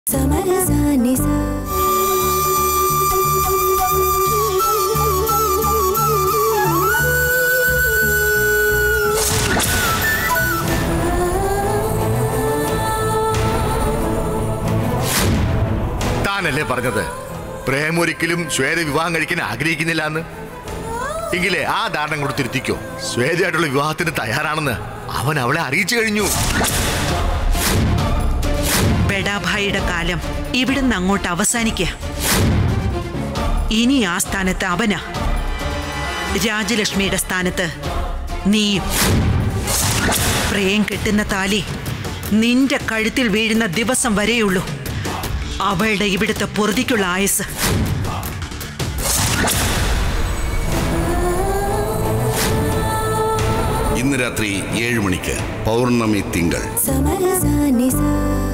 സമരസാനിസ താനല്ലേ പറഞ്ഞത് പ്രേമൊരിക്കലും ശ്വേത വിവാഹം കഴിക്കാൻ ആഗ്രഹിക്കുന്നില്ല എന്ന് എങ്കിലേ ആ ധാരണ കൂടെ തിരുത്തിക്കോ ശ്വേതയായിട്ടുള്ള വിവാഹത്തിന് തയ്യാറാണെന്ന് അവൻ അവളെ അറിയിച്ചു കഴിഞ്ഞു ബെഡാഭായിയുടെ കാലം ഇവിടുന്ന് അങ്ങോട്ട് അവസാനിക്കുക ഇനി ആ സ്ഥാനത്ത് അവനാ രാജലക്ഷ്മിയുടെ സ്ഥാനത്ത് നീയും പ്രേം കെട്ടുന്ന താലി നിന്റെ കഴുത്തിൽ വീഴുന്ന ദിവസം വരെയുള്ളൂ അവളുടെ ഇവിടുത്തെ പൊറുതിക്കുള്ള ആയുസ് ഇന്ന് രാത്രി ഏഴ് മണിക്ക് പൗർണമി തിങ്കൾ സമരസാനിസ